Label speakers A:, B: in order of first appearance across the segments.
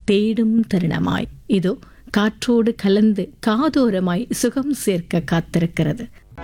A: தேடும் தருணமாய் இதோ காற்றோடு கலந்து காதோரமாய் சுகம் சேர்க்க காத்திருக்கிறது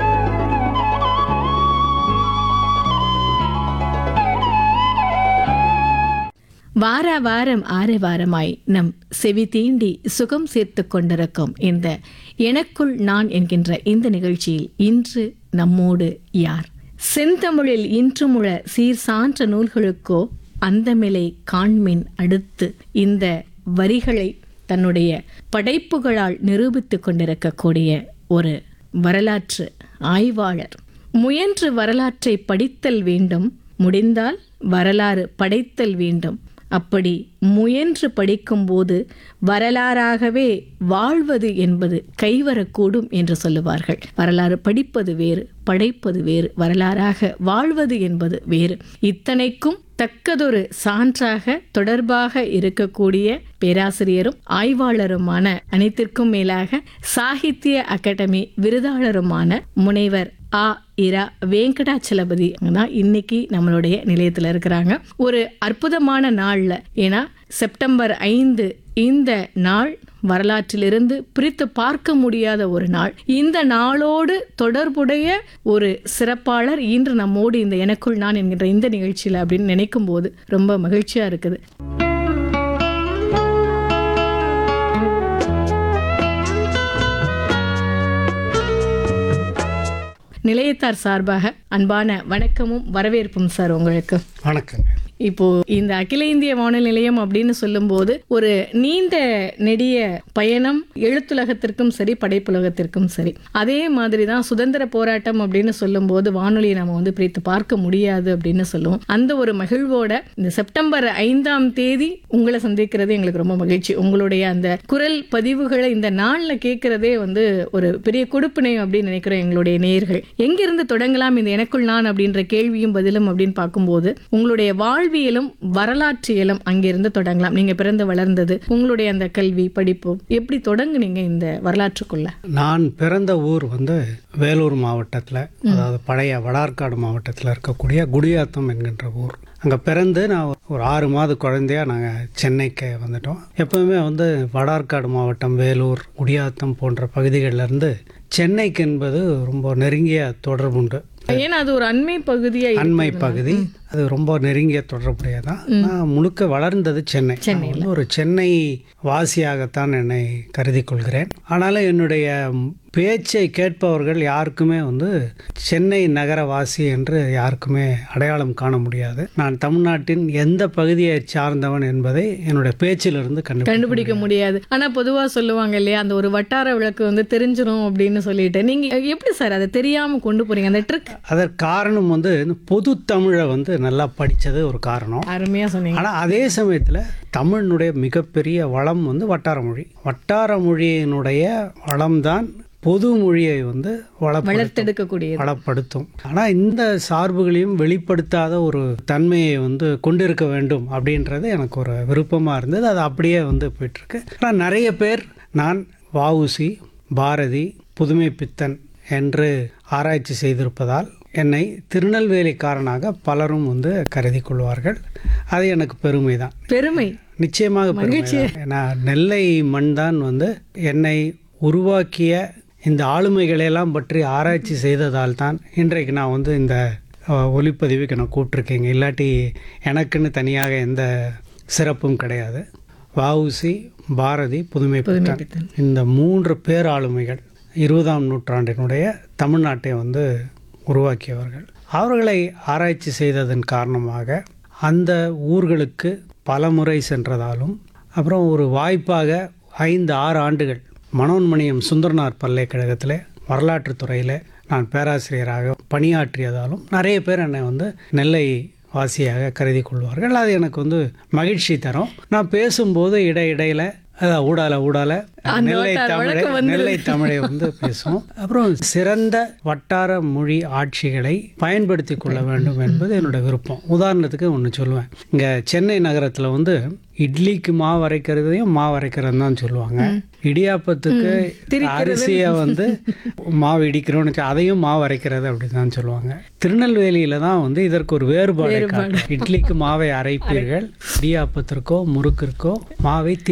A: வார வாரம் ஆர வாரமாய் நம் செவி தீண்டி சுகம் சேர்த்து கொண்டிருக்கும் இந்த எனக்குள் நான் என்கின்ற இந்த நிகழ்ச்சியில் இன்று நம்மோடு யார் செந்தமிழில் இன்றுமுழ சீர் சான்ற நூல்களுக்கோ அந்தமிலை காண்மின் அடுத்து இந்த வரிகளை தன்னுடைய படைப்புகளால் நிரூபித்துக் கொண்டிருக்கக்கூடிய ஒரு வரலாற்று ஆய்வாளர் முயன்று வரலாற்றை படித்தல் வேண்டும் முடிந்தால் வரலாறு படைத்தல் வேண்டும் அப்படி முயன்று படிக்கும்போது வரலாறாகவே வாழ்வது என்பது கைவரக்கூடும் என்று சொல்லுவார்கள் வரலாறு படிப்பது வேறு படைப்பது வேறு வரலாறாக வாழ்வது என்பது வேறு இத்தனைக்கும் தக்கதொரு சான்றாக தொடர்பாக இருக்கக்கூடிய பேராசிரியரும் ஆய்வாளருமான அனைத்திற்கும் மேலாக சாகித்ய அகாடமி விருதாளருமான முனைவர் ஆ இரா வெங்கடாச்சலபதி தான் இன்னைக்கு நம்மளுடைய நிலையத்தில் இருக்கிறாங்க ஒரு அற்புதமான நாள்ல ஏன்னா செப்டம்பர் ஐந்து இந்த நாள் வரலாற்றிலிருந்து பிரித்து பார்க்க முடியாத ஒரு நாள் இந்த நாளோடு தொடர்புடைய ஒரு சிறப்பாளர் இன்று நம்மோடு இந்த எனக்குள் நான் என்கின்ற இந்த நிகழ்ச்சியில் அப்படின்னு நினைக்கும் போது ரொம்ப மகிழ்ச்சியா இருக்குது நிலையத்தார் சார்பாக அன்பான வணக்கமும் வரவேற்பும் சார் உங்களுக்கு
B: வணக்கங்க
A: இப்போ இந்த அகில இந்திய வானொலி நிலையம் அப்படின்னு சொல்லும்போது ஒரு நீண்ட நெடிய பயணம் எழுத்துலகத்திற்கும் சரி படைப்புலகத்திற்கும் சரி அதே மாதிரி தான் சுதந்திர போராட்டம் அப்படின்னு சொல்லும்போது வானொலியை நம்ம வந்து பிரித்து பார்க்க முடியாது அப்படின்னு சொல்லுவோம் அந்த ஒரு மகிழ்வோட இந்த செப்டம்பர் ஐந்தாம் தேதி உங்களை சந்திக்கிறது எங்களுக்கு ரொம்ப மகிழ்ச்சி உங்களுடைய அந்த குரல் பதிவுகளை இந்த நாளில் கேட்கறதே வந்து ஒரு பெரிய கொடுப்பினை அப்படின்னு நினைக்கிறோம் எங்களுடைய நேயர்கள் எங்கிருந்து தொடங்கலாம் இந்த எனக்குள் நான் அப்படின்ற கேள்வியும் பதிலும் அப்படின்னு பார்க்கும்போது உங்களுடைய வாழ்வியலும் வரலாற்றியலும் அங்கிருந்து தொடங்கலாம் நீங்க பிறந்து வளர்ந்தது உங்களுடைய அந்த கல்வி படிப்பு எப்படி தொடங்குனீங்க இந்த வரலாற்றுக்குள்ள
B: நான் பிறந்த ஊர் வந்து வேலூர் மாவட்டத்தில் அதாவது பழைய வடார்காடு மாவட்டத்தில் இருக்கக்கூடிய குடியாத்தம் என்கின்ற ஊர் அங்கே பிறந்து நான் ஒரு ஆறு மாத குழந்தையா நாங்கள் சென்னைக்கு வந்துட்டோம் எப்பவுமே வந்து வடார்காடு மாவட்டம் வேலூர் குடியாத்தம் போன்ற பகுதிகளில் இருந்து சென்னைக்கு என்பது ரொம்ப நெருங்கிய தொடர்புண்டு
A: ஏன்னா அது ஒரு அண்மை பகுதியா இருக்கு.
B: அண்மை பகுதி அது ரொம்ப நெருங்கிய தொடர்புடையதான் நான் முழுக்க வளர்ந்தது சென்னை நான் வந்து ஒரு சென்னை வாசியாகத்தான் என்னை கருதி கொள்கிறேன் ஆனாலும் என்னுடைய பேச்சை கேட்பவர்கள் யாருக்குமே வந்து சென்னை நகரவாசி என்று யாருக்குமே அடையாளம் காண முடியாது நான் தமிழ்நாட்டின் எந்த பகுதியை சார்ந்தவன் என்பதை என்னுடைய பேச்சிலிருந்து கண்டு
A: கண்டுபிடிக்க முடியாது ஆனா பொதுவா சொல்லுவாங்க இல்லையா அந்த ஒரு வட்டார விளக்கு வந்து தெரிஞ்சிரும் அப்படின்னு சொல்லிட்டு நீங்க எப்படி சார் அதை தெரியாம கொண்டு போறீங்க அந்த ட்ரிக்
B: அதற்கு காரணம் வந்து இந்த பொது தமிழை வந்து நல்லா படித்தது ஒரு காரணம்
A: அருமையா சொன்னீங்க
B: ஆனால் அதே சமயத்தில் தமிழினுடைய மிகப்பெரிய வளம் வந்து வட்டார மொழி வட்டார மொழியினுடைய வளம்தான் பொது மொழியை வந்து வளப்படுத்தும்
A: வளர்த்தெடுக்கக்கூடியது
B: வளப்படுத்தும் ஆனால் இந்த சார்புகளையும் வெளிப்படுத்தாத ஒரு தன்மையை வந்து கொண்டிருக்க வேண்டும் அப்படின்றது எனக்கு ஒரு விருப்பமாக இருந்தது அது அப்படியே வந்து போயிட்டுருக்கு ஆனால் நிறைய பேர் நான் வஉசி பாரதி புதுமை பித்தன் என்று ஆராய்ச்சி செய்திருப்பதால் என்னை திருநெல்வேலிக்காரனாக பலரும் வந்து கருதி கொள்வார்கள் அது எனக்கு பெருமை தான்
A: பெருமை
B: நிச்சயமாக பெருமை தான். ஏன்னா நெல்லை மண் தான் வந்து என்னை உருவாக்கிய இந்த ஆளுமைகளையெல்லாம் பற்றி ஆராய்ச்சி செய்ததால் தான் இன்றைக்கு நான் வந்து இந்த அஹ், ஒலிப்பதிவுக்கு நான் கூப்பிட்ருக்கேங்க இல்லாட்டி எனக்குன்னு தனியாக எந்த சிறப்பும் கிடையாது வஉசி பாரதி புதுமை பித்தன்
A: பித்தன்.
B: இந்த மூன்று பேராளுமைகள் இருபதாம் நூற்றாண்டினுடைய தமிழ்நாட்டை வந்து உருவாக்கியவர்கள் அவர்களை ஆராய்ச்சி செய்ததன் காரணமாக அந்த ஊர்களுக்கு பல முறை சென்றதாலும் அப்புறம் ஒரு வாய்ப்பாக ஐந்து ஆறு ஆண்டுகள் மனோன்மணியம் சுந்தரனார் பல்கலைக்கழகத்தில் வரலாற்றுத் துறையில் நான் பேராசிரியராக பணியாற்றியதாலும் நிறைய பேர் என்னை வந்து நெல்லை வாசியாக கருதி கொள்வார்கள் அது எனக்கு வந்து மகிழ்ச்சி தரும் நான் பேசும்போது இடையிடையில் அதான் ஊடால ஊடால நெல்லை தமிழை நெல்லை தமிழை வந்து பேசுவோம் அப்புறம் சிறந்த வட்டார மொழி ஆட்சிகளை பயன்படுத்தி கொள்ள வேண்டும் என்பது என்னோட விருப்பம் உதாரணத்துக்கு ஒன்று சொல்லுவேன் இங்கே சென்னை நகரத்தில் வந்து இட்லிக்கு மாவு அரைக்கிறதையும் மாவு அரைக்கிறது தான் சொல்லுவாங்க இடியாப்பத்துக்கு அரிசியை வந்து மாவு இடிக்கிறோம்னு வச்சா அதையும் மாவு அரைக்கிறது அப்படின்னு தான் சொல்லுவாங்க திருநெல்வேலியில தான் வந்து இதற்கு ஒரு வேறுபாடு காட்டும். இட்லிக்கு மாவை அரைப்பீர்கள் இடியாப்பத்திற்கோ முறுக்கிற்கோ மாவை